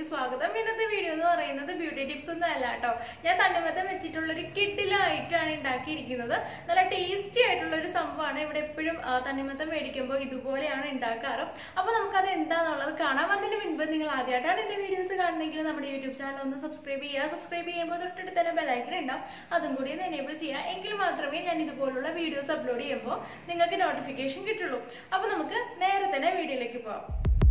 സ്വാഗതം ഇന്നത്തെ വീഡിയോ എന്ന് പറയുന്നത് ബ്യൂട്ടി ടിപ്സ് ഒന്നും അല്ല കേട്ടോ ഞാൻ തണ്ണിമത്തം വെച്ചിട്ടുള്ള ഒരു കിഡിലായിട്ടാണ് ഉണ്ടാക്കിയിരിക്കുന്നത് നല്ല ടേസ്റ്റി ആയിട്ടുള്ള ഒരു സംഭവമാണ് ഇവിടെ എപ്പോഴും ആ, തണ്ണിമത്തം മേടിക്കുമ്പോൾ ഇതുപോലെയാണ് ഉണ്ടാക്കാറ് അപ്പോൾ നമുക്കത് എന്താണെന്നുള്ളത് കാണാം അതിന് മുൻപ് നിങ്ങൾ ആദ്യമായിട്ടാണ് എൻ്റെ വീഡിയോസ് കാണുന്നതെങ്കിൽ നമ്മുടെ യൂട്യൂബ് ചാനൽ ഒന്ന് സബ്സ്ക്രൈബ് ചെയ്യുക സബ്സ്ക്രൈബ് ചെയ്യുമ്പോൾ തൊട്ടടുത്ത് തന്നെ ബെലൈക്കൻ ഉണ്ടാവും അതും കൂടി ഒന്ന് എനേബിൾ ചെയ്യുക എങ്കിൽ മാത്രമേ ഞാൻ ഇതുപോലുള്ള വീഡിയോസ് അപ്ലോഡ് ചെയ്യുമ്പോൾ നിങ്ങൾക്ക് നോട്ടിഫിക്കേഷൻ കിട്ടുള്ളൂ അപ്പോൾ നമുക്ക് നേരെ തന്നെ വീഡിയോയിലേക്ക് പോകാം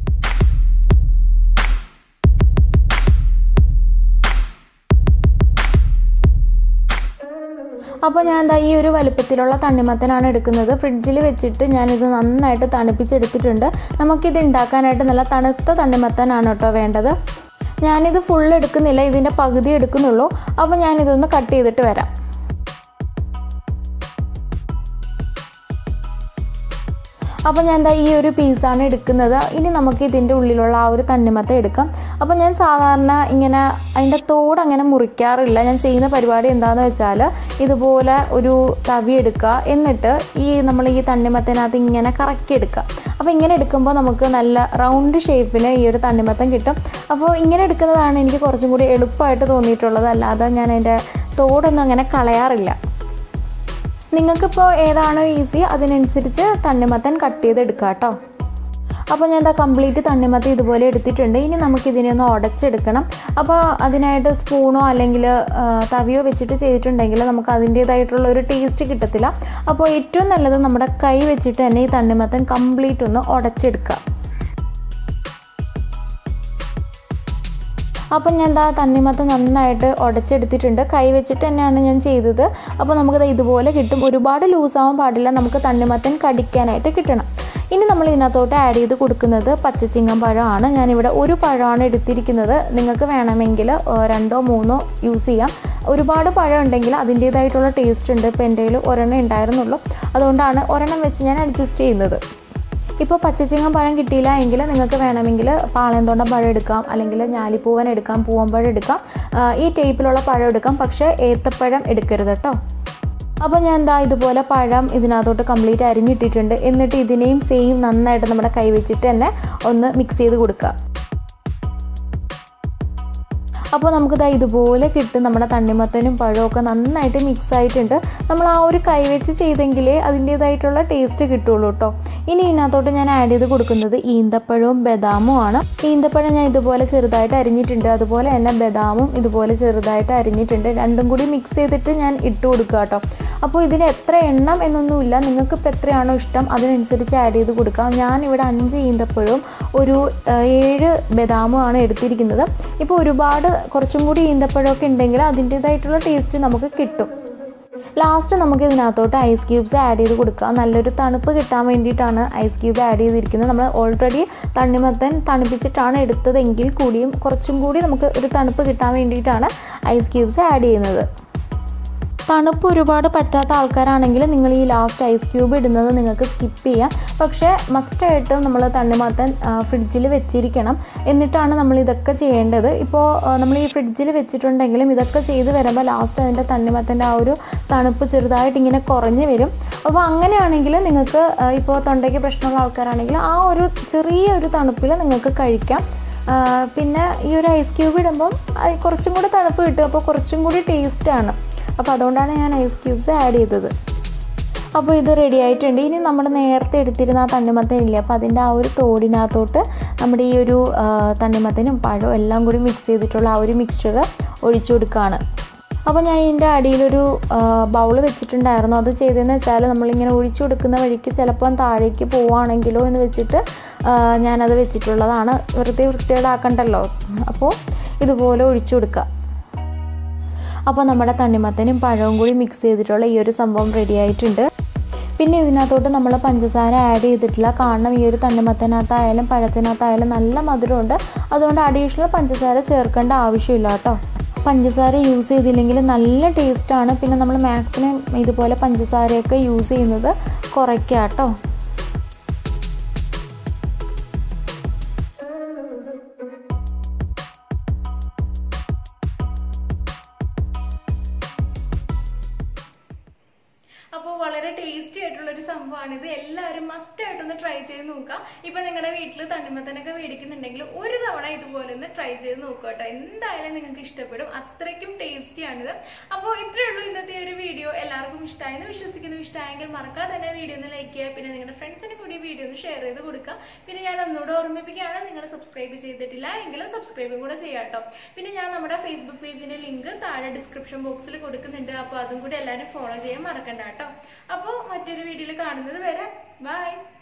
അപ്പോൾ ഞാൻ ദാ ഈ ഒരു വലുപ്പത്തിലുള്ള തണ്ണിമത്തനാണ് എടുക്കുന്നത് ഫ്രിഡ്ജിൽ വെച്ചിട്ട് ഞാനിത് നന്നായിട്ട് തണുപ്പിച്ചെടുത്തിട്ടുണ്ട് നമുക്കിത് ഉണ്ടാക്കാനായിട്ട് നല്ല തണുത്ത തണ്ണിമത്തനാണ് കേട്ടോ വേണ്ടത് ഞാനിത് ഫുൾ എടുക്കുന്നില്ല ഇതിൻ്റെ പകുതി എടുക്കുന്നുള്ളൂ അപ്പോൾ ഞാനിതൊന്ന് കട്ട് ചെയ്തിട്ട് വരാം അപ്പോൾ ഞാൻ എന്താ ഈ ഒരു പീസാണ് എടുക്കുന്നത് ഇനി നമുക്ക് ഇതിൻ്റെ ഉള്ളിലുള്ള ആ ഒരു തണ്ണിമത്തം എടുക്കാം അപ്പോൾ ഞാൻ സാധാരണ ഇങ്ങനെ അതിൻ്റെ തോട് അങ്ങനെ മുറിക്കാറില്ല ഞാൻ ചെയ്യുന്ന പരിപാടി എന്താണെന്ന് വെച്ചാൽ ഇതുപോലെ ഒരു തവി എടുക്കുക എന്നിട്ട് ഈ നമ്മൾ ഈ തണ്ണിമത്തനകത്ത് ഇങ്ങനെ കറക്കി എടുക്കുക അപ്പോൾ ഇങ്ങനെ എടുക്കുമ്പോൾ നമുക്ക് നല്ല റൗണ്ട് ഷേപ്പിന് ഈ ഒരു തണ്ണിമത്തം കിട്ടും അപ്പോൾ ഇങ്ങനെ എടുക്കുന്നതാണ് എനിക്ക് കുറച്ചും കൂടി എളുപ്പമായിട്ട് തോന്നിയിട്ടുള്ളത് അല്ലാതെ ഞാൻ അതിൻ്റെ തോടൊന്നും അങ്ങനെ കളയാറില്ല നിങ്ങൾക്കിപ്പോൾ ഏതാണോ ഈസി അതിനനുസരിച്ച് തണ്ണിമത്തൻ കട്ട് ചെയ്ത് എടുക്കുക കേട്ടോ അപ്പോൾ ഞാൻ എന്താ കംപ്ലീറ്റ് തണ്ണിമത്തൻ ഇതുപോലെ എടുത്തിട്ടുണ്ട് ഇനി നമുക്കിതിനെ ഒന്ന് ഉടച്ചെടുക്കണം അപ്പോൾ അതിനായിട്ട് സ്പൂണോ അല്ലെങ്കിൽ ആ, തവിയോ വെച്ചിട്ട് ചെയ്തിട്ടുണ്ടെങ്കിൽ നമുക്ക് അതിൻ്റേതായിട്ടുള്ള ഒരു ടേസ്റ്റ് കിട്ടത്തില്ല അപ്പോൾ ഏറ്റവും നല്ലത് നമ്മുടെ കൈ വെച്ചിട്ട് തന്നെ ഈ തണ്ണിമത്തൻ കംപ്ലീറ്റ് ഒന്ന് ഉടച്ചെടുക്കുക അപ്പം ഞാൻ എന്താ തണ്ണിമത്തം നന്നായിട്ട് ഉടച്ചെടുത്തിട്ടുണ്ട് കൈ വെച്ചിട്ട് തന്നെയാണ് ഞാൻ ചെയ്തത് അപ്പോൾ നമുക്കത് ഇതുപോലെ കിട്ടും ഒരുപാട് ലൂസാവാൻ പാടില്ല നമുക്ക് തണ്ണിമത്തൻ കടിക്കാനായിട്ട് കിട്ടണം ഇനി നമ്മൾ ഇതിനകത്തോട്ട് ആഡ് ചെയ്ത് കൊടുക്കുന്നത് പച്ചച്ചിങ്ങം പഴമാണ് ഞാനിവിടെ ഒരു പഴമാണ് എടുത്തിരിക്കുന്നത് നിങ്ങൾക്ക് വേണമെങ്കിൽ ഏഹ്, രണ്ടോ മൂന്നോ യൂസ് ചെയ്യാം ഒരുപാട് പഴം ഉണ്ടെങ്കിൽ അതിൻ്റേതായിട്ടുള്ള ടേസ്റ്റ് ഉണ്ട് ഇപ്പോൾ എൻ്റെ കയ്യിൽ ഒരെണ്ണം ഉണ്ടായിരുന്നുള്ളൂ അതുകൊണ്ടാണ് ഒരെണ്ണം വെച്ച് ഞാൻ അഡ്ജസ്റ്റ് ചെയ്യുന്നത് ഇപ്പോൾ പച്ചച്ചിങ്ങം പഴം കിട്ടിയില്ല എങ്കിൽ നിങ്ങൾക്ക് വേണമെങ്കിൽ പാളയംതൊണ്ടം പഴം എടുക്കാം അല്ലെങ്കിൽ ഞാലിപ്പൂവൻ എടുക്കാം പൂവമ്പഴം എടുക്കാം ആ, ഈ ടൈപ്പിലുള്ള പഴം എടുക്കാം പക്ഷേ ഏത്തപ്പഴം എടുക്കരുത് കേട്ടോ അപ്പോൾ ഞാൻ എന്താ ഇതുപോലെ പഴം ഇതിനകത്തോട്ട് കംപ്ലീറ്റ് അരിഞ്ഞിട്ടിട്ടുണ്ട് എന്നിട്ട് ഇതിനെയും സെയിം നന്നായിട്ട് നമ്മുടെ കൈ വെച്ചിട്ട് തന്നെ ഒന്ന് മിക്സ് ചെയ്ത് കൊടുക്കുക അപ്പോൾ നമുക്കിതാ ഇതുപോലെ കിട്ടും നമ്മുടെ തണ്ണിമത്തനും പഴമൊക്കെ നന്നായിട്ട് മിക്സ് ആയിട്ടുണ്ട് നമ്മൾ ആ ഒരു കൈ വെച്ച് ചെയ്തെങ്കിലേ അതിൻ്റേതായിട്ടുള്ള ടേസ്റ്റ് കിട്ടുള്ളൂ കേട്ടോ ഇനി ഇതിനകത്തോട്ട് ഞാൻ ആഡ് ചെയ്ത് കൊടുക്കുന്നത് ഈന്തപ്പഴവും ബദാമും ആണ് ഈന്തപ്പഴം ഞാൻ ഇതുപോലെ ചെറുതായിട്ട് അരിഞ്ഞിട്ടുണ്ട് അതുപോലെ തന്നെ ബദാമും ഇതുപോലെ ചെറുതായിട്ട് അരിഞ്ഞിട്ടുണ്ട് രണ്ടും കൂടി മിക്സ് ചെയ്തിട്ട് ഞാൻ ഇട്ട് കൊടുക്കുക കേട്ടോ അപ്പോൾ ഇതിന് എത്ര എണ്ണം എന്നൊന്നുമില്ല നിങ്ങൾക്ക് ഇപ്പോൾ എത്രയാണോ ഇഷ്ടം അതിനനുസരിച്ച് ആഡ് ചെയ്ത് കൊടുക്കാം ഞാൻ ഇവിടെ അഞ്ച് ഈന്തപ്പഴവും ഒരു ആ, ഏഴ് ബദാമും ആണ് എടുത്തിരിക്കുന്നത് ഇപ്പോൾ ഒരുപാട് കുറച്ചും കൂടി ഈന്തപ്പഴമൊക്കെ ഉണ്ടെങ്കിൽ അതിൻ്റേതായിട്ടുള്ള ടേസ്റ്റ് നമുക്ക് കിട്ടും ലാസ്റ്റ് നമുക്ക് ഇതിനകത്തോട്ട് ഐസ് ക്യൂബ്സ് ആഡ് ചെയ്ത് കൊടുക്കാം നല്ലൊരു തണുപ്പ് കിട്ടാൻ വേണ്ടിയിട്ടാണ് ഐസ് ക്യൂബ് ആഡ് ചെയ്തിരിക്കുന്നത് നമ്മൾ ഓൾറെഡി തണ്ണിമത്തൻ തണുപ്പിച്ചിട്ടാണ് എടുത്തതെങ്കിൽ കൂടിയും കുറച്ചും കൂടി നമുക്ക് ഒരു തണുപ്പ് കിട്ടാൻ വേണ്ടിയിട്ടാണ് ഐസ് ക്യൂബ്സ് ആഡ് ചെയ്യുന്നത് തണുപ്പ് ഒരുപാട് പറ്റാത്ത ആൾക്കാരാണെങ്കിൽ നിങ്ങൾ ഈ ലാസ്റ്റ് ഐസ് ക്യൂബ് ഇടുന്നത് നിങ്ങൾക്ക് സ്കിപ്പ് ചെയ്യാം പക്ഷേ മസ്റ്റായിട്ടും നമ്മൾ തണ്ണിമത്തൻ ഫ്രിഡ്ജിൽ വെച്ചിരിക്കണം എന്നിട്ടാണ് നമ്മൾ ഇതൊക്കെ ചെയ്യേണ്ടത് ഇപ്പോൾ നമ്മൾ ഈ ഫ്രിഡ്ജിൽ വെച്ചിട്ടുണ്ടെങ്കിലും ഇതൊക്കെ ചെയ്ത് വരുമ്പോൾ ലാസ്റ്റ് അതിൻ്റെ തണ്ണിമത്തൻ്റെ ആ ഒരു തണുപ്പ് ചെറുതായിട്ട് ഇങ്ങനെ കുറഞ്ഞ് വരും അപ്പോൾ അങ്ങനെയാണെങ്കിൽ നിങ്ങൾക്ക് ആ, ഇപ്പോൾ തൊണ്ടയ്ക്ക് പ്രശ്നമുള്ള ആൾക്കാരാണെങ്കിൽ ആ ഒരു ചെറിയ ഒരു തണുപ്പിൽ നിങ്ങൾക്ക് കഴിക്കാം ആ, പിന്നെ ഈ ഒരു ഐസ് ക്യൂബ് ഇടുമ്പം അത് കുറച്ചും കൂടി തണുപ്പ് കിട്ടും അപ്പോൾ കുറച്ചും കൂടി ടേസ്റ്റാണ് അപ്പോൾ അതുകൊണ്ടാണ് ഞാൻ ഐസ് ക്യൂബ്സ് ആഡ് ചെയ്തത് അപ്പോൾ ഇത് റെഡി ആയിട്ടുണ്ട് ഇനി നമ്മൾ നേരത്തെ എടുത്തിരുന്ന ആ തണ്ണിമത്തൻ ഇല്ലേ അപ്പോൾ അതിൻ്റെ ആ ഒരു തോടിനകത്തോട്ട് നമ്മുടെ ഈ ഒരു ആ, തണ്ണിമത്തനും പഴവും എല്ലാം കൂടി മിക്സ് ചെയ്തിട്ടുള്ള ആ ഒരു മിക്സ്ചർ ഒഴിച്ചു കൊടുക്കുകയാണ് അപ്പോൾ ഞാൻ ഇതിൻ്റെ അടിയിലൊരു ബൗൾ വെച്ചിട്ടുണ്ടായിരുന്നു അത് ചെയ്തതെന്ന് വെച്ചാൽ നമ്മളിങ്ങനെ ഒഴിച്ചു കൊടുക്കുന്ന വഴിക്ക് ചിലപ്പം താഴേക്ക് പോവുകയാണെങ്കിലോ എന്ന് വെച്ചിട്ട് ആ, ഞാനത് വെച്ചിട്ടുള്ളതാണ് വെറുതെ വൃത്തികേടാക്കണ്ടല്ലോ അപ്പോൾ ഇതുപോലെ ഒഴിച്ചു കൊടുക്കുക അപ്പോൾ നമ്മുടെ തണ്ണിമത്തനും പഴവും കൂടി മിക്സ് ചെയ്തിട്ടുള്ള ഈ ഒരു സംഭവം റെഡി ആയിട്ടുണ്ട് പിന്നെ ഇതിനകത്തോട്ട് നമ്മൾ പഞ്ചസാര ആഡ് ചെയ്തിട്ടില്ല കാരണം ഈ ഒരു തണ്ണിമത്തനകത്തായാലും പഴത്തിനകത്തായാലും നല്ല മധുരമുണ്ട് അതുകൊണ്ട് അഡീഷണൽ പഞ്ചസാര ചേർക്കേണ്ട ആവശ്യമില്ല കേട്ടോ പഞ്ചസാര യൂസ് ചെയ്തില്ലെങ്കിൽ നല്ല ടേസ്റ്റാണ് പിന്നെ നമ്മൾ മാക്സിമം ഇതുപോലെ പഞ്ചസാരയൊക്കെ യൂസ് ചെയ്യുന്നത് കുറയ്ക്കുക കേട്ടോ അപ്പോൾ വളരെ ടേസ്റ്റി ആയിട്ടുള്ള ഒരു സംഭവമാണ് ഇത് എല്ലാവരും മസ്റ്റ് ആയിട്ടൊന്ന് ട്രൈ ചെയ്ത് നോക്കുക ഇപ്പൊ നിങ്ങളുടെ വീട്ടിൽ തണ്ണിമത്തനൊക്കെ മേടിക്കുന്നുണ്ടെങ്കിൽ ഒരു തവണ ഇതുപോലെ ഒന്ന് ട്രൈ ചെയ്ത് നോക്കുക കേട്ടോ എന്തായാലും നിങ്ങൾക്ക് ഇഷ്ടപ്പെടും അത്രയ്ക്കും ടേസ്റ്റിയാണിത് അപ്പോൾ ഇത്രയേ ഉള്ളൂ ഇന്നത്തെ ഒരു വീഡിയോ എല്ലാവർക്കും ഇഷ്ടമായെന്ന് വിശ്വസിക്കുന്നു ഇഷ്ടമായെങ്കിൽ മറക്കാതെ തന്നെ വീഡിയോ ഒന്ന് ലൈക്ക് ചെയ്യുക പിന്നെ നിങ്ങളുടെ ഫ്രണ്ട്സിന് കൂടി വീഡിയോ ഒന്ന് ഷെയർ ചെയ്ത് കൊടുക്കുക പിന്നെ ഞാൻ ഒന്നുകൂടെ ഓർമ്മിപ്പിക്കുകയാണ് നിങ്ങൾ സബ്സ്ക്രൈബ് ചെയ്തിട്ടില്ല എങ്കിൽ സബ്സ്ക്രൈബും കൂടെ ചെയ്യാം കേട്ടോ പിന്നെ ഞാൻ നമ്മുടെ ഫേസ്ബുക്ക് പേജിന്റെ ലിങ്ക് താഴെ ഡിസ്ക്രിപ്ഷൻ ബോക്സിൽ കൊടുക്കുന്നുണ്ട് അപ്പോൾ അതും കൂടി എല്ലാവരും ഫോളോ ചെയ്യാൻ മറക്കണ്ട കേട്ടോ അപ്പോൾ മറ്റൊരു വീഡിയോയിൽ കാണുന്നത് വരെ ബൈ